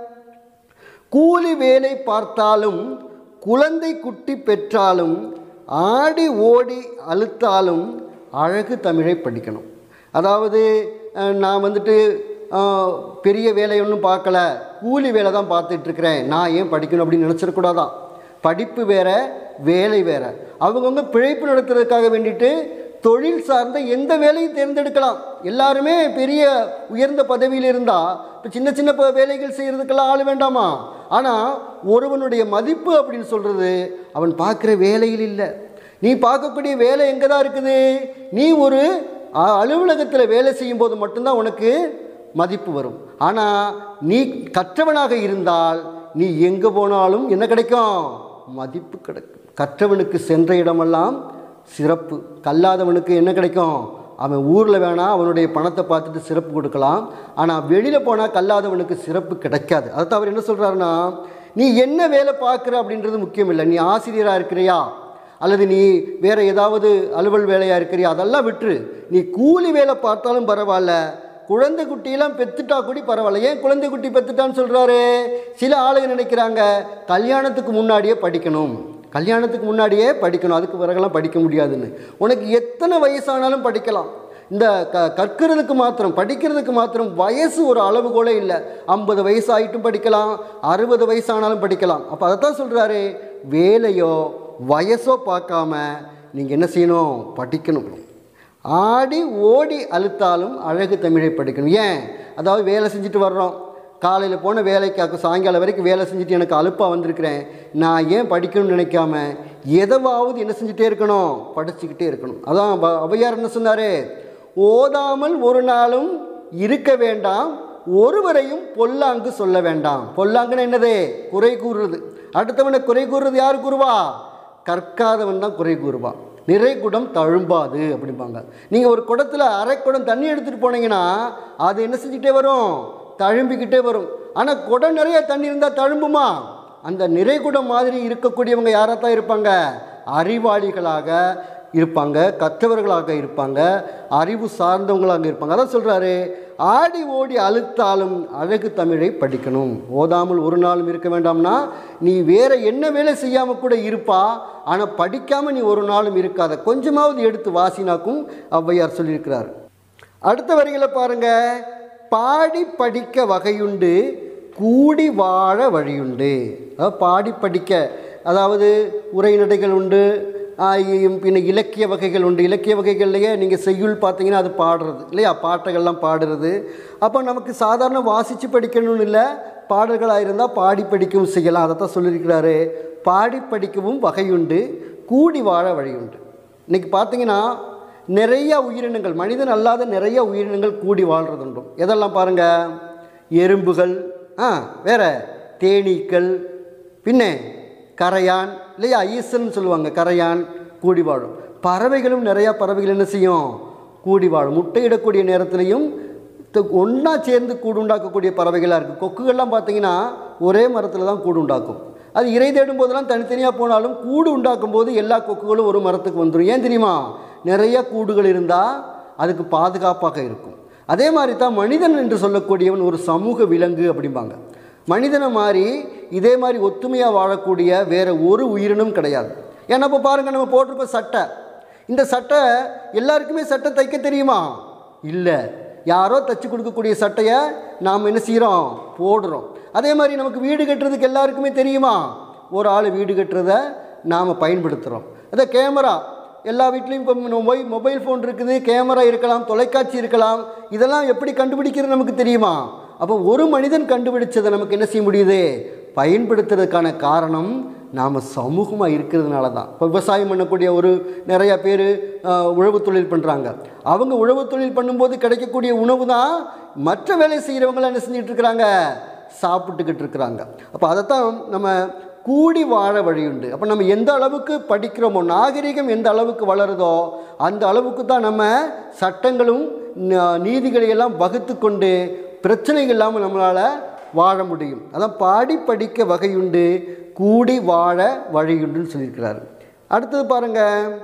கூலி வேலை பார்த்தாலும் குழந்தை குட்டி பெற்றாலும் ஆடி ஓடி அழுத்தாலும் அழகு தமிழை படிக்கணும் அதாவது அஹ், நான் வந்துட்டு அஹ், பெரிய வேலை ஒன்றும் பார்க்கல கூலி வேலை தான் பார்த்துட்ருக்கிறேன் நான் ஏன் படிக்கணும் அப்படின்னு நினச்சிடக்கூடாதான் படிப்பு வேற வேலை வேற அவங்கவுங்க பிழைப்பு நடத்துறதுக்காக வேண்டிட்டு தொழில் சார்ந்த எந்த வேலையும் தேர்ந்தெடுக்கலாம் எல்லாருமே பெரிய உயர்ந்த பதவியில் இருந்தால் இப்போ சின்ன சின்ன ப- வேலைகள் செய்கிறதுக்கெல்லாம் ஆள் வேண்டாமா ஆனால் ஒருவனுடைய மதிப்பு அப்படின்னு சொல்கிறது அவன் பார்க்குற வேலையில் இல்லை நீ பார்க்கக்கூடிய வேலை எங்கே தான் இருக்குது நீ ஒரு அலுவலகத்தில் வேலை செய்யும்போது மட்டும்தான் உனக்கு மதிப்பு வரும் ஆனால் நீ கற்றவனாக இருந்தால் நீ எங்கே போனாலும் என்ன கிடைக்கும் மதிப்பு கிடைக்கும் கற்றவனுக்கு சென்ற இடமெல்லாம் சிறப்பு கல்லாதவனுக்கு என்ன கிடைக்கும் அவன் ஊரில் வேணால் அவனுடைய பணத்தை பார்த்துட்டு சிறப்பு கொடுக்கலாம் ஆனால் வெளியில் போனால் கல்லாதவனுக்கு சிறப்பு கிடைக்காது அதை அவர் என்ன சொல்கிறாருன்னா நீ என்ன வேலை பார்க்குற அப்படின்றது முக்கியம் இல்லை நீ ஆசிரியராக இருக்கிறியா அல்லது நீ வேற ஏதாவது அலுவல் வேலையாக இருக்கிறியா அதெல்லாம் விட்டுரு நீ கூலி வேலை பார்த்தாலும் பரவாயில்ல குழந்தை குட்டியெல்லாம் பெத்துட்டா கூடி பரவாயில்ல ஏன் குழந்தை குட்டி பெத்துட்டான்னு சொல்கிறாரு சில ஆளுங்க நினைக்கிறாங்க கல்யாணத்துக்கு முன்னாடியே படிக்கணும் கல்யாணத்துக்கு முன்னாடியே படிக்கணும் அதுக்கு பிறகெல்லாம் படிக்க முடியாதுன்னு உனக்கு எத்தனை வயசானாலும் படிக்கலாம் இந்த க கற்கிறதுக்கு மாத்திரம் படிக்கிறதுக்கு மாத்திரம் வயசு ஒரு அளவுகோலே இல்லை ஐம்பது வயசு ஆகிட்டும் படிக்கலாம் அறுபது வயசானாலும் படிக்கலாம் அப்போ அதைத்தான் சொல்கிறாரு வேலையோ வயசோ பார்க்காம நீங்கள் என்ன செய்யணும் படிக்கணும் ஆடி ஓடி அழுத்தாலும் அழகு தமிழை படிக்கணும் ஏன் அதாவது வேலை செஞ்சுட்டு வர்றோம் காலையில் போன வேலைக்காக சாயங்காலம் வரைக்கும் வேலை செஞ்சுட்டு எனக்கு அலுப்பாக வந்திருக்கிறேன் நான் ஏன் படிக்கணும்னு நினைக்காம எதவாவது என்ன செஞ்சுட்டே இருக்கணும் படிச்சுக்கிட்டே இருக்கணும் அதான் அவ- ஔவையார் என்ன சொன்னார் ஓதாமல் ஒரு நாளும் இருக்க வேண்டாம் ஒருவரையும் பொல்லாங்கு சொல்ல வேண்டாம் பொல்லாங்குன்னு என்னது குறை கூறுறது அடுத்தவனை குறை கூறுறது யார் கூறுவா கற்காதவன் தான் குறை கூறுவான் நிறை குடம் தழும்பாது அப்படிம்பாங்க நீங்கள் ஒரு குடத்தில் அரை குடம் தண்ணி எடுத்துகிட்டு போனீங்கன்னா அது என்ன செஞ்சுக்கிட்டே வரும் தழும்பிக்கிட்டே வரும் ஆனால் குடம் நிறைய தண்ணி இருந்தால் தழும்புமா அந்த நிறை குடம் மாதிரி இருக்கக்கூடியவங்க யாராக தான் இருப்பாங்க அறிவாளிகளாக இருப்பாங்க கற்றவர்களாக இருப்பாங்க அறிவு சார்ந்தவங்களாக இருப்பாங்க அதான் சொல்கிறாரு ஆடி ஓடி அழுத்தாலும் அழகு தமிழை படிக்கணும் ஓதாமல் ஒரு நாளும் இருக்க வேண்டாம்னா நீ வேற என்ன வேலை செய்யாமல் கூட இருப்பா ஆனால் படிக்காமல் நீ ஒரு நாளும் இருக்காத கொஞ்சமாவது எடுத்து வாசினாக்கும் ஔவையார் சொல்லியிருக்கிறார் அடுத்த வரிகளை பாருங்க பாடி படிக்க வகையுண்டு கூடி வாழ வழியுண்டு அதாவது பாடி படிக்க அதாவது உரைநடைகள் உண்டு ஆஹ் இ- பின்ன இலக்கிய வகைகள் உண்டு இலக்கிய வகைகள்லையே நீங்கள் செய்யுள் பார்த்தீங்கன்னா அது பாடுறது இல்லையா பாட்டுகள்லாம் பாடுறது அப்போ நமக்கு சாதாரண வாசித்து படிக்கணும்னு இல்லை பாடல்களாக இருந்தால் பாடி படிக்கவும் செய்யலாம் அதை தான் சொல்லியிருக்கிறாரு பாடி படிக்கவும் வகையுண்டு கூடி வாழ வழியுண்டு இன்னைக்கு பார்த்தீங்கன்னா நிறைய உயிரினங்கள் மனிதன் அல்லாத நிறைய உயிரினங்கள் கூடி வாழ்கிறதுண்டும் எதெல்லாம் பாருங்க எறும்புகள் ஆ வேற தேனீக்கள் பின்ன கரையான் இல்லையா ஈசல்னு சொல்லுவாங்க கரையான் கூடி வாழும் பறவைகளும் நிறையா பறவைகள் என்ன செய்யும் கூடி வாழும் முட்டையிடக்கூடிய நேரத்திலையும் ஒன்றா சேர்ந்து கூடு உண்டாக்கக்கூடிய பறவைகளாக இருக்குது கொக்குகள்லாம் பார்த்தீங்கன்னா ஒரே மரத்தில் தான் கூடு உண்டாக்கும் அது இறை தேடும் போதெல்லாம் தனித்தனியாக போனாலும் கூடு உண்டாக்கும் போது எல்லா கொக்குகளும் ஒரு மரத்துக்கு வந்துடும் ஏன் தெரியுமா நிறைய கூடுகள் இருந்தால் அதுக்கு பாதுகாப்பாக இருக்கும் அதே மாதிரி தான் மனிதன் என்று சொல்லக்கூடியவன் ஒரு சமூக விலங்கு அப்படிம்பாங்க மனிதனை மாதிரி இதே மாதிரி ஒத்துமையாக வாழக்கூடிய வேற ஒரு உயிரினும் கிடையாது ஏன்னா இப்போ பாருங்கள் நம்ம போட்டிருக்கோம் சட்டை இந்த சட்டை எல்லாருக்குமே சட்டை தைக்க தெரியுமா இல்லை யாரோ தச்சு கொடுக்கக்கூடிய சட்டையை நாம் என்ன செய்கிறோம் போடுறோம் அதே மாதிரி நமக்கு வீடு கட்டுறதுக்கு எல்லாருக்குமே தெரியுமா ஒரு ஆள் வீடு கட்டுறத நாம் பயன்படுத்துகிறோம் அதே கேமரா எல்லா வீட்லேயும் இப்போ மொபைல் மொபைல் ஃபோன் இருக்குது கேமரா இருக்கலாம் தொலைக்காட்சி இருக்கலாம் இதெல்லாம் எப்படி கண்டுபிடிக்கிறது நமக்கு தெரியுமா அப்போ ஒரு மனிதன் கண்டுபிடிச்சதை நமக்கு என்ன செய்ய முடியுது பயன்படுத்துறதுக்கான காரணம் நாம் சமூகமாக இருக்கிறதுனால தான் இப்போ விவசாயம் பண்ணக்கூடிய ஒரு நிறையா பேர் உழவு தொழில் பண்ணுறாங்க அவங்க உழவு தொழில் பண்ணும்போது கிடைக்கக்கூடிய உணவு தான் மற்ற வேலை செய்கிறவங்களாம் என்ன செஞ்சுட்டு இருக்கிறாங்க சாப்பிட்டுக்கிட்டு இருக்கிறாங்க அப்போ அதைத்தான் நம்ம கூடி வாழ வழியுண்டு அப்போ நம்ம எந்த அளவுக்கு படிக்கிறோமோ நாகரிகம் எந்த அளவுக்கு வளருதோ அந்த அளவுக்கு தான் நம்ம சட்டங்களும் ந- நீதிகளை எல்லாம் வகுத்து கொண்டு பிரச்சனைகள் இல்லாமல் நம்மளால் வாழ முடியும் அதான் பாடி படிக்க வகையுண்டு கூடி வாழ வழியுண்டுன்னு சொல்லியிருக்கிறாரு அடுத்தது பாருங்க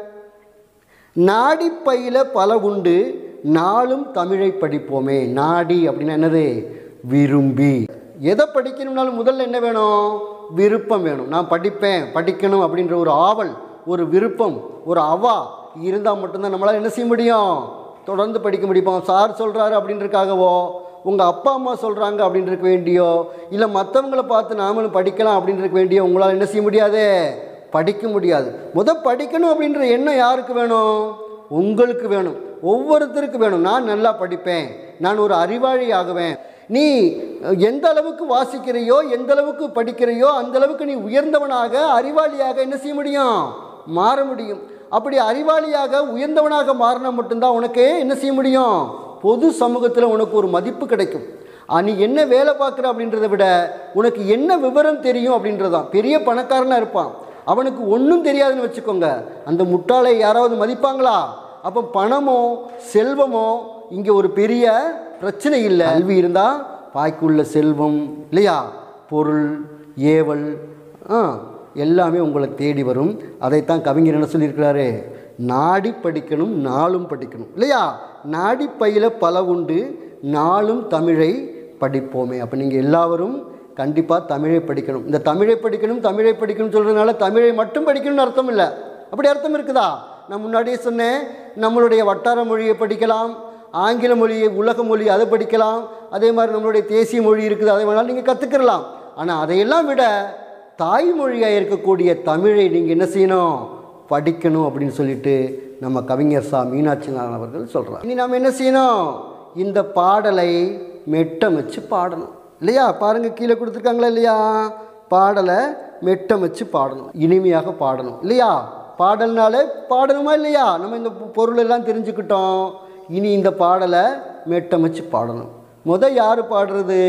நாடி பயில பல உண்டு நாளும் தமிழை படிப்போமே நாடி அப்படின்னா என்னது விரும்பி எதை படிக்கணும்னாலும் முதல்ல என்ன வேணும் விருப்பம் வேணும் நான் படிப்பேன் படிக்கணும் அப்படின்ற ஒரு ஆவல் ஒரு விருப்பம் ஒரு அவா இருந்தால் மட்டும்தான் நம்மளால் என்ன செய்ய முடியும் தொடர்ந்து படிக்க முடியும் சார் சொல்கிறாரு அப்படின்றதுக்காகவோ உங்கள் அப்பா அம்மா சொல்கிறாங்க அப்படின்றதுக்கு வேண்டியோ இல்லை மற்றவங்கள பார்த்து நாமளும் படிக்கலாம் அப்படின்றதுக்கு வேண்டியோ உங்களால் என்ன செய்ய முடியாது படிக்க முடியாது முத படிக்கணும் அப்படின்ற எண்ணம் யாருக்கு வேணும் உங்களுக்கு வேணும் ஒவ்வொருத்தருக்கு வேணும் நான் நல்லா படிப்பேன் நான் ஒரு அறிவாளி ஆகுவேன் நீ எந்த அளவுக்கு வாசிக்கிறையோ எந்த அளவுக்கு படிக்கிறையோ அந்த அளவுக்கு நீ உயர்ந்தவனாக அறிவாளியாக என்ன செய்ய முடியும் மாற முடியும் அப்படி அறிவாளியாக உயர்ந்தவனாக மாறினா மட்டும்தான் உனக்கு என்ன செய்ய முடியும் பொது சமூகத்தில் உனக்கு ஒரு மதிப்பு கிடைக்கும் ஆ, நீ என்ன வேலை பார்க்குற அப்படின்றத விட உனக்கு என்ன விவரம் தெரியும் அப்படின்றதான் பெரிய பணக்காரனாக இருப்பான் அவனுக்கு ஒன்றும் தெரியாதுன்னு வச்சுக்கோங்க அந்த முட்டாளை யாராவது மதிப்பாங்களா அப்போ பணமோ செல்வமோ இங்கே ஒரு பெரிய பிரச்சனை இல்லை கல்வி இருந்தால் பாய்க்குள்ள செல்வம் இல்லையா பொருள் ஏவல் ஆ எல்லாமே உங்களை தேடி வரும் அதைத்தான் கவிஞர் என்ன சொல்லியிருக்கிறாரு நாடி படிக்கணும் நாளும் படிக்கணும் இல்லையா நாடி பயில பல உண்டு நாளும் தமிழை படிப்போமே அப்போ நீங்கள் எல்லாரும் கண்டிப்பாக தமிழை படிக்கணும் இந்த தமிழை படிக்கணும் தமிழை படிக்கணும் சொல்கிறதுனால தமிழை மட்டும் படிக்கணும்னு அர்த்தம் இல்லை அப்படி அர்த்தம் இருக்குதா நான் முன்னாடியே சொன்னேன் நம்மளுடைய வட்டார மொழியை படிக்கலாம் ஆங்கில மொழியை உலக மொழி அதை படிக்கலாம் அதே மாதிரி நம்மளுடைய தேசிய மொழி இருக்குது அதை வேணாலும் நீங்கள் கற்றுக்கிறலாம் ஆனால் அதையெல்லாம் விட தாய்மொழியாக இருக்கக்கூடிய தமிழை நீங்கள் என்ன செய்யணும் படிக்கணும் அப்படின்னு சொல்லிட்டு நம்ம கவிஞர் சா மீனாட்சி நாதன் அவர்கள் சொல்கிறார் இனி நாம் என்ன செய்யணும் இந்த பாடலை மெட்டமைச்சு பாடணும் இல்லையா பாருங்கள் கீழே கொடுத்துருக்காங்களா இல்லையா பாடலை மெட்டமைச்சு பாடணும் இனிமையாக பாடணும் இல்லையா பாடல்னாலே பாடணுமா இல்லையா நம்ம இந்த பொ- பொருள் எல்லாம் தெரிஞ்சுக்கிட்டோம் இனி இந்த பாடலை மெட்டமைச்சு பாடணும் முத யார் பாடுறது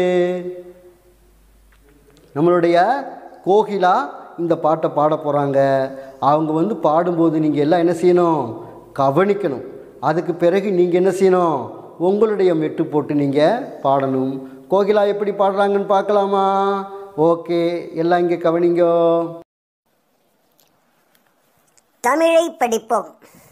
நம்மளுடைய கோகிலா இந்த பாட்டை பாட போகிறாங்க அவங்க வந்து பாடும்போது நீங்கள் எல்லாம் என்ன செய்யணும் கவனிக்கணும் அதுக்கு பிறகு நீங்கள் என்ன செய்யணும் உங்களுடைய மெட்டு போட்டு நீங்கள் பாடணும் கோகிலா எப்படி பாடுறாங்கன்னு பார்க்கலாமா ஓகே எல்லாம் இங்கே கவனிங்கோ தமிழை படிப்போம்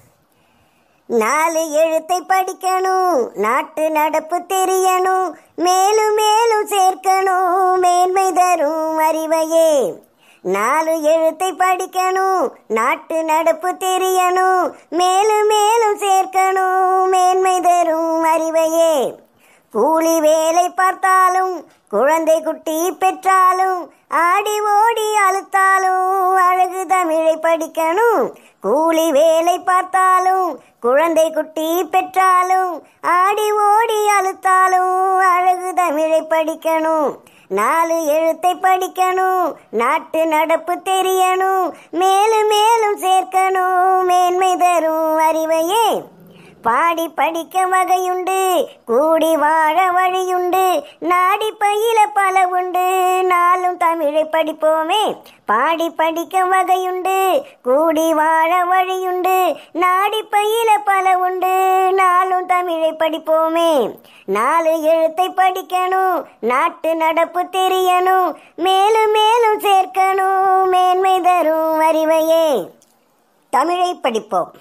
நாலு எழுத்தை படிக்கணும் நாட்டு நடப்பு தெரியணும் மேலும் மேலும் சேர்க்கணும் மேன்மை தரும் அறிவையே நாலு எழுத்தை படிக்கணும் நாட்டு நடப்பு தெரியணும் மேலும் மேலும் சேர்க்கணும் மேன்மை தரும் அறிவையே கூலி வேலை பார்த்தாலும் குழந்தை குட்டி பெற்றாலும் ஆடி ஓடி அழுத்தாலும் அழகு தமிழை படிக்கணும் கூலி வேலை பார்த்தாலும் குழந்தை குட்டி பெற்றாலும் ஆடி ஓடி அழுத்தாலும் அழகு தமிழை படிக்கணும் நாலு எழுத்தை படிக்கணும் நாட்டு நடப்பு தெரியணும் மேலும் மேலும் சேர்க்கணும் மேன்மை தரும் அறிவையே பாடி படிக்க வகையுண்டு கூடி வாழ வழியுண்டு நாடி பயில பல உண்டு நாளும் தமிழை படிப்போமே பாடி படிக்க வகையுண்டு கூடி வாழ வழியுண்டு நாடி பயில பல உண்டு நாளும் தமிழை படிப்போமே நாலு எழுத்தை படிக்கணும் நாட்டு நடப்பு தெரியணும் மேலும் மேலும் சேர்க்கணும் மேன்மை தரும் அறிவையே தமிழை படிப்போம்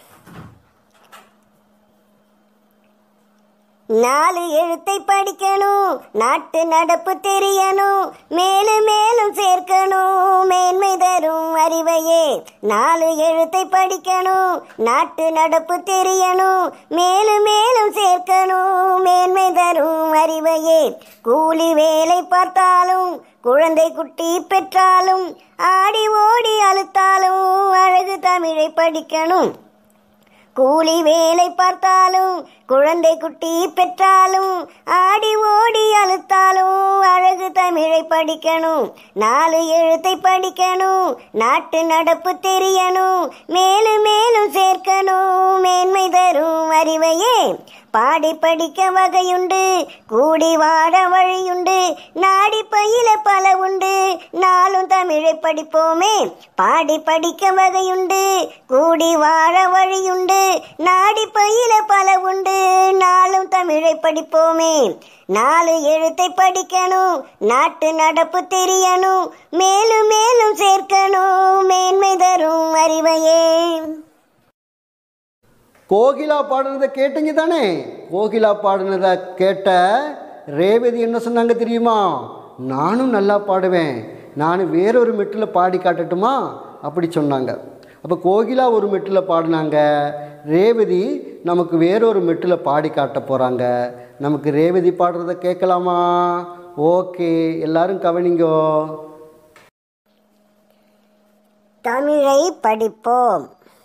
நாலு எழுத்தை படிக்கணும் நாட்டு நடப்பு தெரியணும் மேலும் மேலும் சேர்க்கணும் மேன்மை தரும் அறிவையே நாலு எழுத்தை படிக்கணும் நாட்டு நடப்பு தெரியணும் மேலும் மேலும் சேர்க்கணும் மேன்மை தரும் அறிவையே கூலி வேலை பார்த்தாலும் குழந்தை குட்டி பெற்றாலும் ஆடி ஓடி அழுத்தாலும் அழகு தமிழை படிக்கணும் கூலி வேலை பார்த்தாலும் குழந்தை குட்டி பெற்றாலும் ஆடி ஓடி அழுத்தாலும் அழகு தமிழை படிக்கணும் நாலு எழுத்தை படிக்கணும் நாட்டு நடப்பு தெரியணும் மேலும் மேலும் சேர்க்கணும் மேன்மை தரும் அறிவையே பாடி படிக்க வகையுண்டு கூடி வாழ வழியுண்டு நாடி பயில பல உண்டு நாளும் தமிழை படிப்போமே பாடி படிக்க வகையுண்டு கூடி வாழ வழியுண்டு நாடி பயில பல உண்டு நாளும் தமிழை படிப்போமே நாலு எழுத்தை படிக்கணும் நாட்டு நடப்பு தெரியணும் மேலும் மேலும் சேர்க்கணும் மேன்மை தரும் அறிவையே கோகிலா பாடுனதை கேட்டீங்க தானே கோகிலா பாடுனதை கேட்ட ரேவதி என்ன சொன்னாங்க தெரியுமா நானும் நல்லா பாடுவேன் நான் வேறொரு மெட்டில் பாடி காட்டட்டுமா அப்படி சொன்னாங்க அப்போ கோகிலா ஒரு மெட்டில் பாடினாங்க ரேவதி நமக்கு வேறொரு மெட்டில் பாடி காட்ட போகிறாங்க நமக்கு ரேவதி பாடுறத கேட்கலாமா ஓகே எல்லாரும் கவனிங்கோ தமிழை படிப்போம்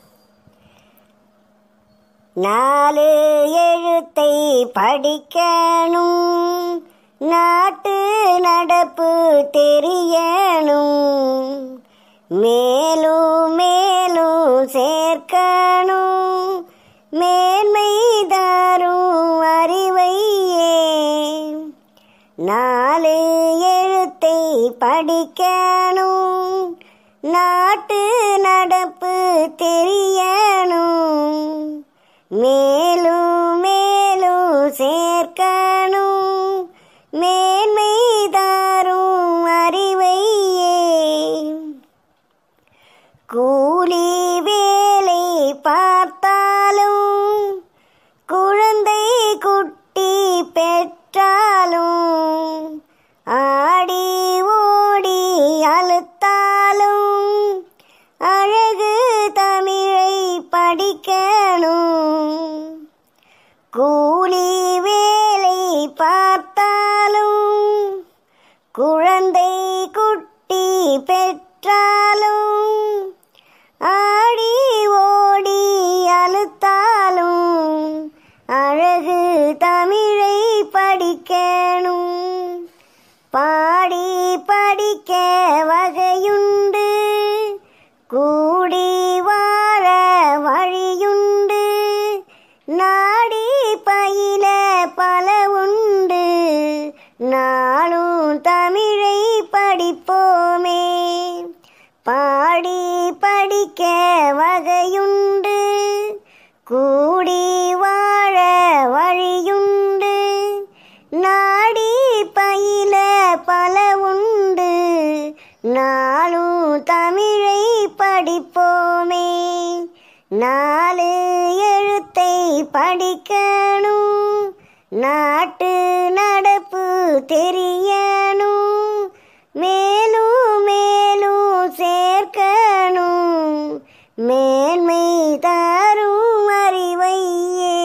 நாலு எழுத்தை படிக்கணும் நாட்டு நடப்பு தெரியணும் மேலும் மேலும் சேர்க்கணும் மேன்மை தாரும் அறிவையே நாலு எழுத்தை படிக்கணும் நாட்டு நடப்பு தெரியணும் மேலும் மேலும் சேர்க்கணும் மேன்மை தாரும் அறிவையே கூலி வேலை பார்த்தாலும் குழந்தை குட்டி பெற்றாலும் ஆடி ஓடி அழுத்தாலும் அழகு தமிழை படிக்கணும் கூலி வேலை பார்த்தாலும் குழந்தை குட்டி பெற்றாலும் ஆடி ஓடி அழுத்தாலும் அழகு தமிழை படிக்கணும் பாடி படிக்க வகையுண்டு கூடி வாழ வழியுண்டு நாடி பயில பல உண்டு நாளும் தமிழை படிப்போமே பாடி படிக்க வகையுண்டு கூடி வாழ வழியுண்டு நாடி பயில பல உண்டு நாளும் தமிழை படிப்போமே நாலு எழுத்தை படிக்கணும் நாட்டு நடப்பு தெரியணும் மேலும் மேலும் சேர்க்கணும் மேன்மை தரும் அறிவையே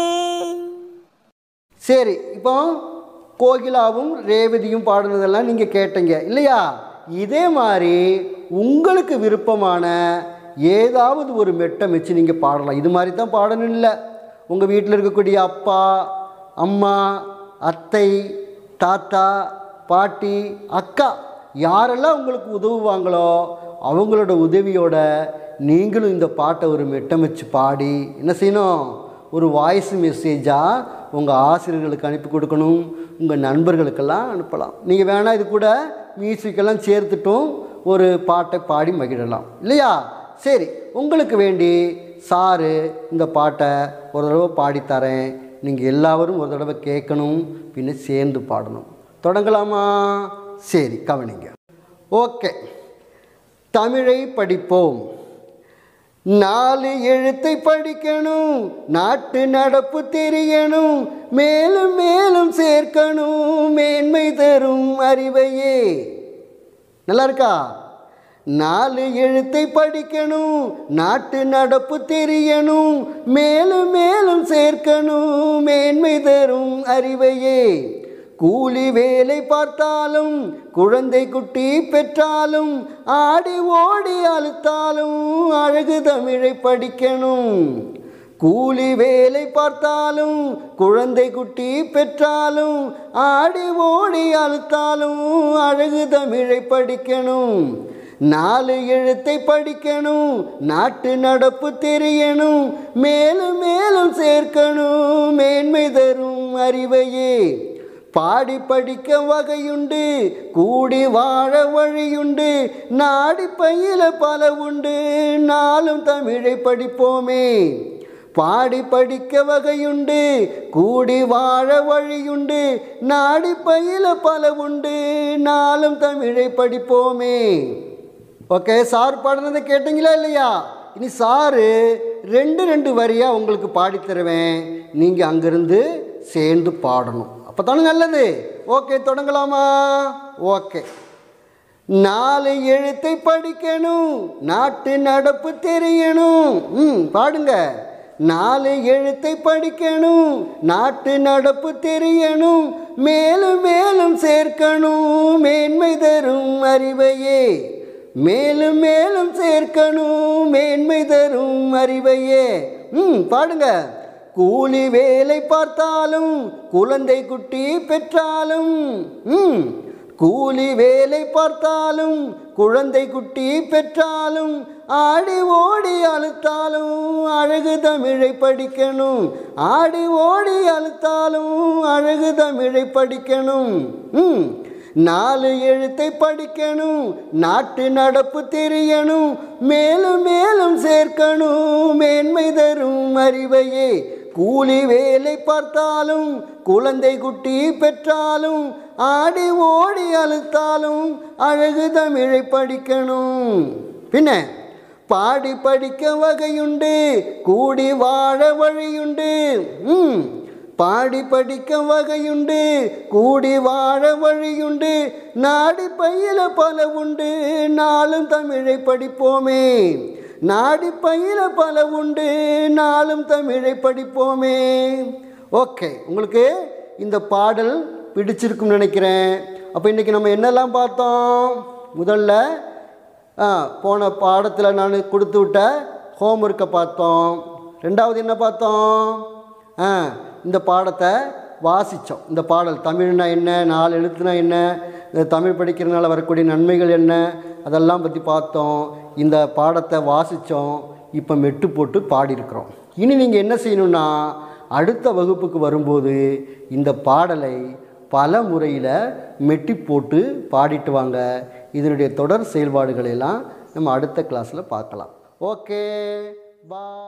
சரி இப்போ கோகிலாவும் ரேவதியும் பாடுனதெல்லாம் நீங்கள் கேட்டீங்க இல்லையா இதே மாதிரி உங்களுக்கு விருப்பமான ஏதாவது ஒரு மெட்டம் வச்சு நீங்கள் பாடலாம் இது மாதிரி தான் பாடணும் இல்லை உங்கள் வீட்டில் இருக்கக்கூடிய அப்பா அம்மா அத்தை தாத்தா பாட்டி அக்கா யாரெல்லாம் உங்களுக்கு உதவுவாங்களோ அவங்களோட உதவியோட நீங்களும் இந்த பாட்டை ஒரு மெட்டம் வச்சு பாடி என்ன செய்யணும் ஒரு வாய்ஸ் மெசேஜாக உங்கள் ஆசிரியர்களுக்கு அனுப்பி கொடுக்கணும் உங்கள் நண்பர்களுக்கெல்லாம் அனுப்பலாம் நீங்கள் வேணால் இது கூட மியூசிக்கெல்லாம் சேர்த்துட்டும் ஒரு பாட்டை பாடி மகிழலாம் இல்லையா சரி உங்களுக்கு வேண்டி சாரு இந்த பாட்டை ஒரு தடவை பாடித்தரேன் நீங்கள் எல்லாரும் ஒரு தடவை கேட்கணும் பின்ன சேர்ந்து பாடணும் தொடங்கலாமா சரி கவனிங்க ஓகே தமிழை படிப்போம் நாலு எழுத்தை படிக்கணும் நாட்டு நடப்பு தெரியணும் மேலும் மேலும் சேர்க்கணும் மேன்மை தரும் அறிவையே நல்லா இருக்கா நாலு எழுத்தை படிக்கணும் நாட்டு நடப்பு தெரியணும் மேலும் மேலும் சேர்க்கணும் மேன்மை தரும் அறிவையே கூலி வேலை பார்த்தாலும் குழந்தை குட்டி பெற்றாலும் ஆடி ஓடி அழுத்தாலும் அழகு தமிழை படிக்கணும் கூலி வேலை பார்த்தாலும் குழந்தை குட்டி பெற்றாலும் ஆடி ஓடி அழுத்தாலும் அழகு தமிழை படிக்கணும் நாலு எழுத்தை படிக்கணும் நாட்டு நடப்பு தெரியணும் மேலும் மேலும் சேர்க்கணும் மேன்மை தரும் அறிவையே பாடி படிக்க வகையுண்டு கூடி வாழ வழியுண்டு நாடி பயில பல உண்டு நாளும் தமிழை படிப்போமே பாடி படிக்க வகையுண்டு கூடி வாழ வழியுண்டு நாடி பயில பல உண்டு நாளும் தமிழை படிப்போமே ஓகே சார் பாடினதை கேட்டீங்களா இல்லையா இனி சாரு ரெண்டு ரெண்டு வரியாக உங்களுக்கு பாடித் தருவேன் நீங்கள் அங்கேருந்து சேர்ந்து பாடணும் அப்போ தானே நல்லது ஓகே தொடங்கலாமா ஓகே நாலு எழுத்தை படிக்கணும் நாட்டு நடப்பு தெரியணும் ம் பாடுங்க நாலு எழுத்தை படிக்கணும் நாட்டு நடப்பு தெரியணும் மேலும் மேலும் சேர்க்கணும் மேன்மை தரும் அறிவையே மேலும் மேலும் சேர்க்கணும் மேன்மை தரும் அறிவையே ம் பாடுங்க கூலி வேலை பார்த்தாலும் குழந்தை குட்டி பெற்றாலும் ம் கூலி வேலை பார்த்தாலும் குழந்தை குட்டி பெற்றாலும் ஆடி ஓடி அழுத்தாலும் அழகு தமிழை படிக்கணும் ஆடி ஓடி அழுத்தாலும் அழகு தமிழை படிக்கணும் ம் நாலு எழுத்தை படிக்கணும் நாட்டு நடப்பு தெரியணும் மேலும் மேலும் சேர்க்கணும் மேன்மை தரும் அறிவையே கூலி வேலை பார்த்தாலும் குழந்தை குட்டி பெற்றாலும் ஆடி ஓடி அழுத்தாலும் அழகு தமிழை படிக்கணும் பின்ன பாடி படிக்க வகையுண்டு கூடி வாழ வழியுண்டு ம் பாடி படிக்க வகையுண்டு கூடி வாழ வழியுண்டு நாடி பயில பல உண்டு நாளும் தமிழை படிப்போமே நாடி பயில பல உண்டு நாளும் தமிழை படிப்போமே ஓகே உங்களுக்கு இந்த பாடல் பிடிச்சிருக்கும்னு நினைக்கிறேன் அப்போ இன்றைக்கி நம்ம என்னெல்லாம் பார்த்தோம் முதல்ல ஆ, போன பாடத்தில் நான் கொடுத்து விட்ட ஹோம்ஒர்க்கை பார்த்தோம் ரெண்டாவது என்ன பார்த்தோம் ஆ இந்த பாடத்தை வாசித்தோம் இந்த பாடல் தமிழ்னா என்ன நாலு எழுத்துனா என்ன இந்த தமிழ் படிக்கிறதுனால வரக்கூடிய நன்மைகள் என்ன அதெல்லாம் பற்றி பார்த்தோம் இந்த பாடத்தை வாசித்தோம் இப்போ மெட்டு போட்டு பாடியிருக்கிறோம் இனி நீங்கள் என்ன செய்யணும்னா அடுத்த வகுப்புக்கு வரும்போது இந்த பாடலை பல முறையில் மெட்டி போட்டு பாடிட்டு வாங்க இதனுடைய தொடர் செயல்பாடுகளை எல்லாம் நம்ம அடுத்த கிளாஸில் பார்க்கலாம் ஓகே பா